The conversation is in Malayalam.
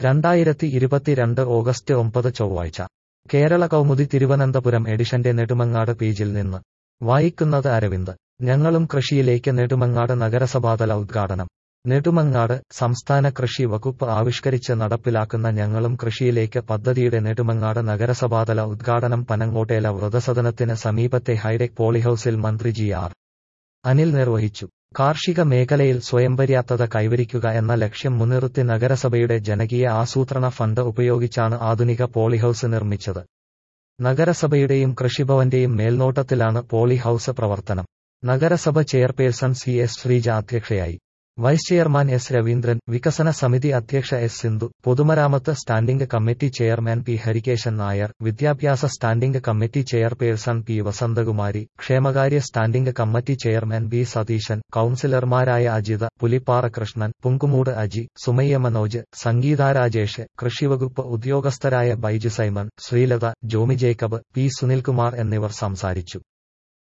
രണ്ടായിരത്തി ഇരുപത്തിരണ്ട് ഓഗസ്റ്റ് ഒമ്പത് ചൊവ്വാഴ്ച കേരള കൗമുദി തിരുവനന്തപുരം എഡിഷന്റെ നെടുമങ്ങാട് പേജിൽ നിന്ന് വായിക്കുന്നത് അരവിന്ദ് ഞങ്ങളും കൃഷിയിലേക്ക് നെടുമങ്ങാട് നഗരസഭാതല ഉദ്ഘാടനം നെടുമങ്ങാട് സംസ്ഥാന കൃഷി വകുപ്പ് ആവിഷ്കരിച്ച് നടപ്പിലാക്കുന്ന ഞങ്ങളും കൃഷിയിലേക്ക് പദ്ധതിയുടെ നെടുമങ്ങാട് നഗരസഭാതല ഉദ്ഘാടനം പനങ്ങോട്ടേല വൃതസദനത്തിന് സമീപത്തെ ഹൈടെക് പോളിഹൌസിൽ മന്ത്രി ജി ആർ അനിൽ നിർവഹിച്ചു കാർഷിക മേഖലയിൽ സ്വയംപര്യാപ്തത കൈവരിക്കുക എന്ന ലക്ഷ്യം മുൻനിർത്തി നഗരസഭയുടെ ജനകീയ ആസൂത്രണ ഫണ്ട് ഉപയോഗിച്ചാണ് ആധുനിക പോളിഹൌസ് നിർമ്മിച്ചത് നഗരസഭയുടെയും കൃഷിഭവന്റെയും മേൽനോട്ടത്തിലാണ് പോളിഹൌസ് പ്രവർത്തനം നഗരസഭ ചെയർപേഴ്സൺ സി എസ് ശ്രീജ അധ്യക്ഷയായി വൈസ് ചെയർമാൻ എസ് രവീന്ദ്രൻ വികസന സമിതി അധ്യക്ഷ എസ് സിന്ധു പൊതുമരാമത്ത് standing committee chairman P Harikesan Nair വിദ്യാഭ്യാസ standing committee chairperson P Vasanthakumari ക്ഷേമകാര്യ standing committee chairman B Satheesan കൌൺസിലർമാരായ അജിത പുലിപ്പാറ കൃഷ്ണൻ പുങ്കുമൂട് അജി സുമയ്യ മനോജ് സംഗീത രാജേഷ് കൃഷിവകുപ്പ് ഉദ്യോഗസ്ഥരായ ബൈജു സൈമൺ ശ്രീലത ജോമി ജേക്കബ് പി സുനിൽകുമാർ എന്നിവർ സംസാരിച്ചു